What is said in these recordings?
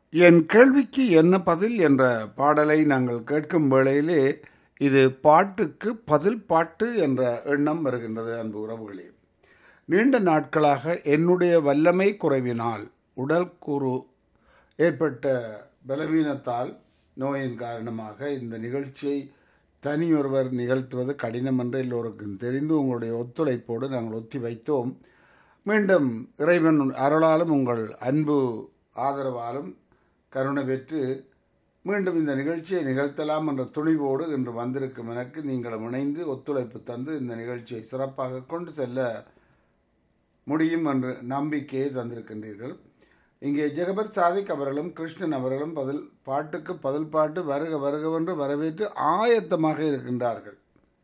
என் கேள்விக்கு என்ன பதில் என்ற பாடலை நாங்கள் கேட்கும் வேளையிலே இது பாட்டுக்கு பதில் பாட்டு என்ற எண்ணம் வருகின்றது அன்பு உறவுகளே நீண்ட நாட்களாக என்னுடைய வல்லமை குறைவினால் உடல் கூறு ஏற்பட்ட பலவீனத்தால் நோயின் காரணமாக இந்த நிகழ்ச்சியை தனியொருவர் நிகழ்த்துவது கடினம் என்று எல்லோருக்கும் தெரிந்து உங்களுடைய ஒத்துழைப்போடு நாங்கள் ஒத்தி வைத்தோம் மீண்டும் இறைவன் அருளாலும் உங்கள் அன்பு ஆதரவாலும் கருணை பெற்று மீண்டும் இந்த நிகழ்ச்சியை நிகழ்த்தலாம் என்ற துணிவோடு இன்று வந்திருக்கும் எனக்கு நீங்கள் இணைந்து ஒத்துழைப்பு தந்து இந்த நிகழ்ச்சியை சிறப்பாக கொண்டு செல்ல முடியும் என்று நம்பிக்கையை தந்திருக்கின்றீர்கள் இங்கே ஜெகபர் சாதிக் அவர்களும் கிருஷ்ணன் அவர்களும் பதில் பாட்டுக்கு பதில் பாட்டு வருக வருகவென்று வரவேற்று ஆயத்தமாக இருக்கின்றார்கள்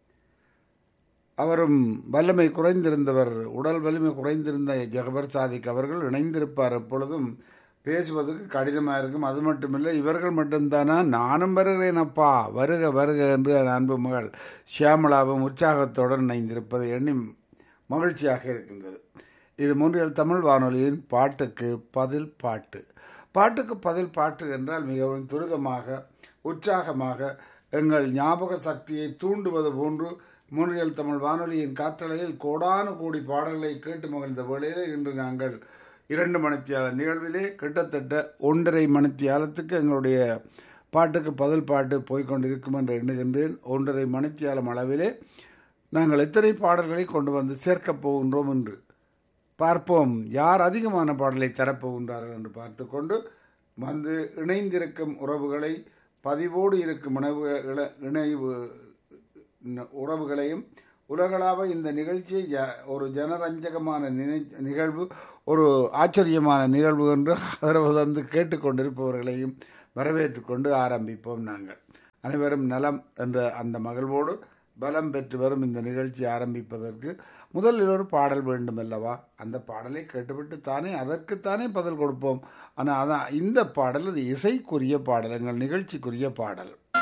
அவரும் வல்லமை குறைந்திருந்தவர் உடல் வலிமை குறைந்திருந்த ஜெகபர் சாதிக் அவர்கள் இணைந்திருப்பார் எப்பொழுதும் பேசுவதற்கு கடினமாக இருக்கும் அது மட்டுமில்லை இவர்கள் மட்டும்தானா நானும் வருகிறேன் அப்பா வருக வருக என்று அன்பு மகள் ஷியாமலாவும் உற்சாகத்துடன் இணைந்திருப்பதை எண்ணி மகிழ்ச்சியாக இருக்கின்றது இது மூன்றில் தமிழ் வானொலியின் பாட்டுக்கு பதில் பாட்டு பாட்டுக்கு பதில் பாட்டு என்றால் மிகவும் துரிதமாக உற்சாகமாக எங்கள் ஞாபக சக்தியை தூண்டுவது போன்று மூன்றியல் தமிழ் வானொலியின் காற்றலையில் கோடானு கோடி பாடல்களை கேட்டு மகிழ்ந்த வேளையில் இன்று நாங்கள் இரண்டு மணித்தியால நிகழ்விலே கிட்டத்தட்ட ஒன்றரை மணித்தியாலத்துக்கு எங்களுடைய பாட்டுக்கு பதில் பாட்டு போய்கொண்டிருக்கும் என்று எண்ணுகின்றேன் ஒன்றரை மணித்தியாலம் அளவிலே நாங்கள் எத்தனை பாடல்களை கொண்டு வந்து சேர்க்கப் போகின்றோம் என்று பார்ப்போம் யார் அதிகமான பாடலை தரப்போகின்றார்கள் என்று பார்த்து கொண்டு வந்து இணைந்திருக்கும் உறவுகளை பதிவோடு இருக்கும் இணைவு இணைவு உறவுகளையும் உலகளாவ இந்த நிகழ்ச்சியை ஒரு ஜனரஞ்சகமான நினை நிகழ்வு ஒரு ஆச்சரியமான நிகழ்வு என்று ஆதரவு தந்து கேட்டுக்கொண்டிருப்பவர்களையும் வரவேற்றுக்கொண்டு ஆரம்பிப்போம் நாங்கள் அனைவரும் நலம் என்ற அந்த மகிழ்வோடு பலம் பெற்று வரும் இந்த நிகழ்ச்சி ஆரம்பிப்பதற்கு முதலில் ஒரு பாடல் வேண்டும் அல்லவா அந்த பாடலை கேட்டுவிட்டு தானே அதற்குத்தானே பதில் கொடுப்போம் ஆனால் அதான் இந்த பாடல் அது இசைக்குரிய பாடல் எங்கள் நிகழ்ச்சிக்குரிய பாடல்